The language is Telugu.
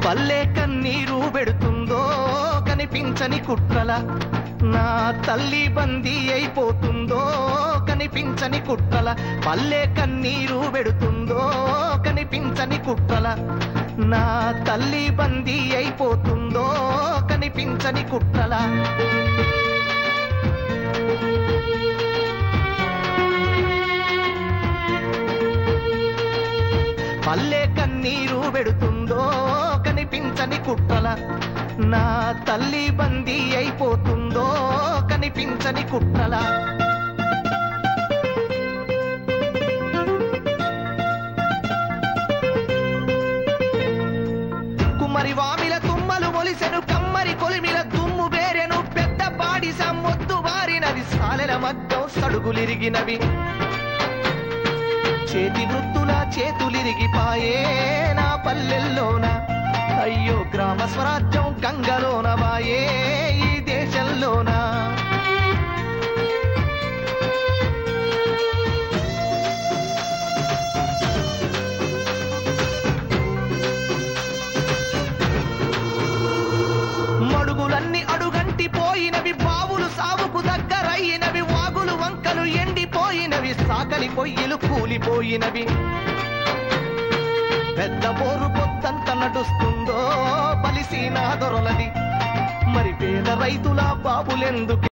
పల్లె కన్నీరు పెడుతుందో కనిపించని కుట్రల నా తల్లి బందీ అయిపోతుందో కనిపించని కుట్రల పల్లె కన్నీరు పెడుతుందో కనిపించని కుట్రల నా తల్లి బందీ అయిపోతుందో కనిపించని కుట్రల పల్లె కన్నీరు పెడుతుందో కనిపించని కుట్రల నా తల్లి బందీ అయిపోతుందో కనిపించని కుట్రల కుమ్మరి వామిల తుమ్మలు మొలిసెను కమ్మరి కొలిమిల దుమ్ము బేరెను పెద్ద పాడి సమ్మొద్దు వారినవి సాలెల మగ్గం సడుగులిరిగినవి చేతి వృత్తుల చేతులిరిగిపాయే నా పల్లెల్లోన అయ్యో గ్రామ స్వరాజ్యం గంగలోన వాయే ఈ దేశంలోన మడుగులన్నీ అడుగంటి పోయినవి బావులు సాగుకు దగ్గరయినవి వాగులు వంకలు ఎండిపోయినవి సాకలి పొయ్యిలు కూలిపోయినవి పెద్ద పోరు పొద్దంత నడుస్తుందో బలిసీనా దొరలది మరి పేద రైతుల బాబులెందుకు